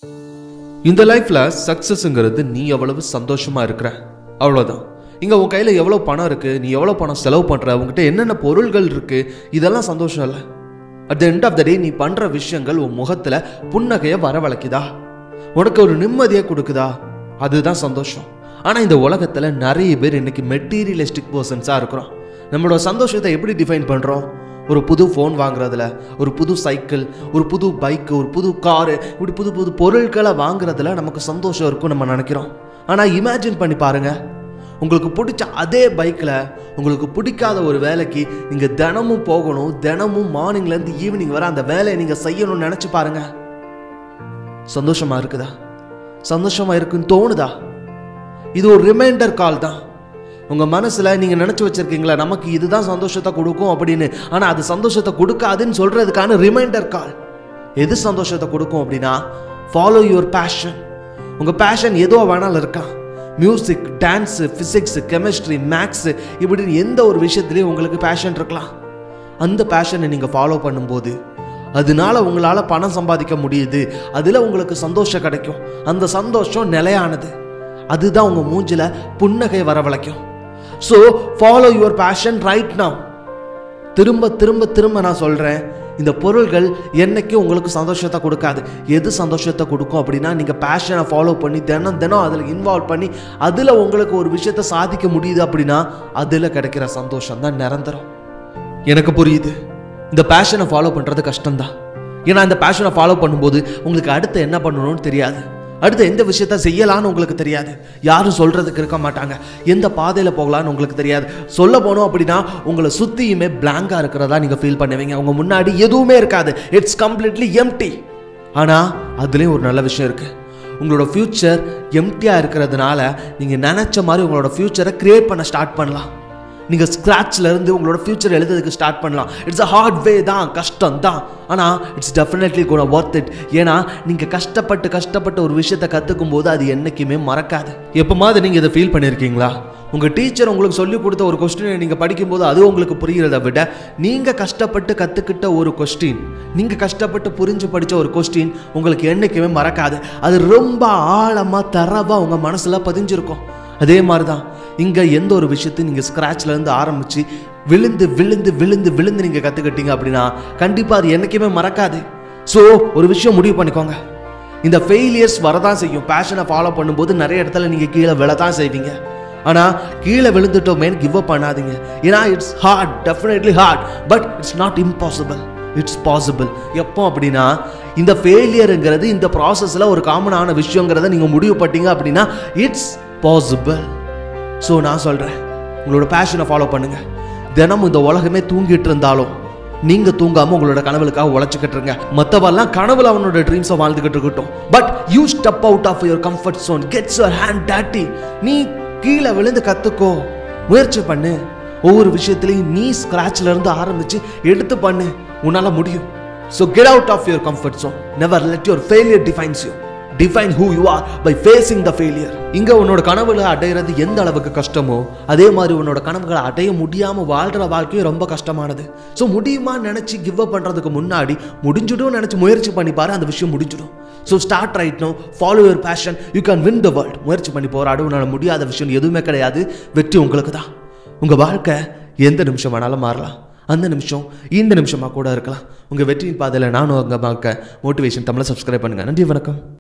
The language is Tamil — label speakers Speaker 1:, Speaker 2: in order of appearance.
Speaker 1: இந்த லைஃப்ல சக்சஸ்ங்கிறது நீ எவ்வளவு சந்தோஷமா இருக்கிற அவ்வளவுதான் இங்க உன் கையில எவ்வளவு பணம் இருக்கு நீ எவ்வளவு பணம் செலவு பண்ற உன்கிட்ட என்னென்ன பொருள்கள் இருக்கு இதெல்லாம் சந்தோஷம் இல்லை at the end of the day நீ பண்ற விஷயங்கள் உன் முகத்துல புன்னகைய வரவழைக்குதா உனக்கு ஒரு நிம்மதியை கொடுக்குதா அதுதான் சந்தோஷம் ஆனா இந்த உலகத்துல நிறைய பேர் இன்னைக்கு மெட்டீரியலிஸ்டிக் பர்சன்ஸா இருக்கிறோம் நம்மளோட சந்தோஷத்தை எப்படி டிஃபைன் பண்றோம் ஒரு புது ஃபோன் வாங்குறதுல ஒரு புது சைக்கிள் ஒரு புது பைக்கு ஒரு புது காரு இப்படி புது புது பொருட்களை வாங்குறதுல நமக்கு சந்தோஷம் இருக்கும் நம்ம நினைக்கிறோம் ஆனால் இமேஜின் பண்ணி பாருங்க உங்களுக்கு பிடிச்ச அதே பைக்கில் உங்களுக்கு பிடிக்காத ஒரு வேலைக்கு நீங்கள் தினமும் போகணும் தினமும் மார்னிங்லேருந்து ஈவினிங் வரை அந்த வேலையை நீங்கள் செய்யணும்னு நினச்சி பாருங்க சந்தோஷமா இருக்குதா சந்தோஷமா இருக்குன்னு தோணுதா இது ஒரு ரிமைண்டர் கால் தான் உங்க மனசுல நீங்க நினைச்சு வச்சிருக்கீங்களா நமக்கு இதுதான் சந்தோஷத்தை கொடுக்கும் அப்படின்னு ஆனா அது சந்தோஷத்தை கொடுக்காதுன்னு சொல்றதுக்கான ரிமைண்டர் கால் எது சந்தோஷத்தை கொடுக்கும் அப்படின்னா ஃபாலோ யுவர் பேஷன் உங்க பேஷன் ஏதோ வேணாலும் இருக்கான் music dance physics chemistry maths இப்படின்னு எந்த ஒரு விஷயத்துலையும் உங்களுக்கு பேஷன் இருக்கலாம் அந்த பேஷனை நீங்கள் ஃபாலோ பண்ணும்போது அதனால உங்களால் பணம் சம்பாதிக்க முடியுது அதில் உங்களுக்கு சந்தோஷம் கிடைக்கும் அந்த சந்தோஷம் நிலையானது அதுதான் உங்கள் மூஞ்சில புன்னகை வரவழைக்கும் so follow your passion right now திரும்ப திரும்ப திரும்ப நான் சொல்கிறேன் இந்த பொருள்கள் என்னைக்கும் உங்களுக்கு சந்தோஷத்தை கொடுக்காது எது சந்தோஷத்தை கொடுக்கும் அப்படின்னா நீங்கள் பேஷனை ஃபாலோ பண்ணி தினம் தினம் அதில் இன்வால்வ் பண்ணி அதில் உங்களுக்கு ஒரு விஷயத்தை சாதிக்க முடியுது அப்படின்னா அதில் கிடைக்கிற சந்தோஷம் தான் நிரந்தரம் எனக்கு புரியுது இந்த பேஷனை ஃபாலோ பண்ணுறது கஷ்டம்தான் ஏன்னா இந்த பேஷனை ஃபாலோ பண்ணும்போது உங்களுக்கு அடுத்து என்ன பண்ணணும்னு தெரியாது அடுத்து எந்த விஷயத்த செய்யலான்னு உங்களுக்கு தெரியாது யாரும் சொல்றதுக்கு இருக்க மாட்டாங்க எந்த பாதையில் போகலான்னு உங்களுக்கு தெரியாது சொல்ல போனோம் அப்படின்னா உங்களை சுற்றியுமே பிளாங்காக இருக்கிறதா நீங்கள் ஃபீல் பண்ணுவீங்க உங்க முன்னாடி எதுவுமே இருக்காது இட்ஸ் கம்ப்ளீட்லி எம்டி ஆனால் அதுலேயும் ஒரு நல்ல விஷயம் இருக்குது உங்களோட ஃப்யூச்சர் எம்டியாக இருக்கிறதுனால நீங்கள் நினச்ச மாதிரி உங்களோட ஃப்யூச்சரை க்ரியேட் பண்ண ஸ்டார்ட் பண்ணலாம் நீங்கள் ஸ்க்ராட்ச்ல இருந்து உங்களோட ஃப்யூச்சர் எழுதுறதுக்கு ஸ்டார்ட் பண்ணலாம் இட்ஸ் அ ஹார்ட் வே தான் கஷ்டம் தான் ஆனால் இட்ஸ் டெஃபினெட்லி கூட ஒர்த் இட் ஏன்னா நீங்கள் கஷ்டப்பட்டு கஷ்டப்பட்டு ஒரு விஷயத்தை கற்றுக்கும் போது அது என்றைக்குமே மறக்காது எப்போமாவது நீங்கள் இதை ஃபீல் பண்ணியிருக்கீங்களா உங்கள் டீச்சர் உங்களுக்கு சொல்லிக் கொடுத்த ஒரு கொஸ்டினை நீங்கள் படிக்கும்போது அது உங்களுக்கு புரிகிறத விட நீங்கள் கஷ்டப்பட்டு கற்றுக்கிட்ட ஒரு கொஸ்டின் நீங்கள் கஷ்டப்பட்டு புரிஞ்சு படித்த ஒரு கொஸ்டின் உங்களுக்கு என்றைக்குமே மறக்காது அது ரொம்ப ஆழமாக தரவாக உங்கள் மனசில் பதிஞ்சிருக்கும் அதே மாதிரி தான் இங்கே எந்த ஒரு விஷயத்தையும் நீங்கள் ஸ்க்ராட்ச்லேருந்து ஆரம்பித்து விழுந்து விழுந்து விழுந்து விழுந்து நீங்கள் கற்றுக்கிட்டீங்க அப்படின்னா கண்டிப்பாக அது என்றைக்குமே மறக்காது ஸோ ஒரு விஷயம் முடிவு பண்ணிக்கோங்க இந்த ஃபெயிலியர்ஸ் வரதான் செய்யும் பேஷனை ஃபாலோ பண்ணும்போது நிறைய இடத்துல நீங்கள் கீழே விழதான் செய்வீங்க ஆனால் கீழே விழுந்துட்டோமேன்னு கிவ் அப் பண்ணாதீங்க ஏன்னா it's hard definitely hard but it's not impossible it's possible எப்போ அப்படின்னா இந்த ஃபெயிலியருங்கிறது இந்த ப்ராசஸில் ஒரு காமனான விஷயங்கிறத நீங்கள் முடிவு பட்டீங்க அப்படின்னா இட்ஸ் பாசிபிள் ஸோ நான் சொல்கிறேன் உங்களோட பேஷனை ஃபாலோ பண்ணுங்க தினமும் இந்த உலகமே தூங்கிட்டு இருந்தாலும் நீங்க தூங்காம உங்களோட கனவுகளுக்காக உழைச்சிக்கிட்டு இருங்க மற்றவெல்லாம் கனவுல அவனோட ட்ரீம்ஸை வாழ்ந்துகிட்டு இருக்கட்டும் but you step out of your comfort zone gets your hand டாட்டி நீ கீழே விழுந்து கத்துக்கோ முயற்சி பண்ணு ஒவ்வொரு விஷயத்துலையும் நீ ஸ்க்ராட்ச்ல இருந்து ஆரம்பிச்சு எடுத்து பண்ணு உன்னால முடியும் so get out of your comfort zone never let your failure defines you define who you are by facing the failure இங்க உன்னோட கனவுகளை அடையிறது எந்த அளவுக்கு கஷ்டமோ அதே மாதிரி உன்னோட கனவுகளை அடைய முடியாம வாழ்ற வாழ்க்கையும் ரொம்ப கஷ்டமானது ஸோ முடியுமா நினைச்சு கிவ் அப் பண்றதுக்கு முன்னாடி முடிஞ்சிடும் நினைச்சு முயற்சி பண்ணி பாரு அந்த விஷயம் முடிஞ்சிடும் so start right now follow your passion you can win the world முயற்சி பண்ணி போராடு உன்னால முடியாத விஷயம் எதுவுமே கிடையாது வெற்றி உங்களுக்கு தான் உங்க வாழ்க்கை எந்த நிமிஷம் வேணாலும் மாறலாம் அந்த நிமிஷம் இந்த நிமிஷமா கூட இருக்கலாம் உங்க வெற்றியின் பாதையில் நானும் அங்கே பார்க்க மோட்டிவேஷன் தமிழை சப்ஸ்கிரைப் பண்ணுங்க நன்றி வணக்கம்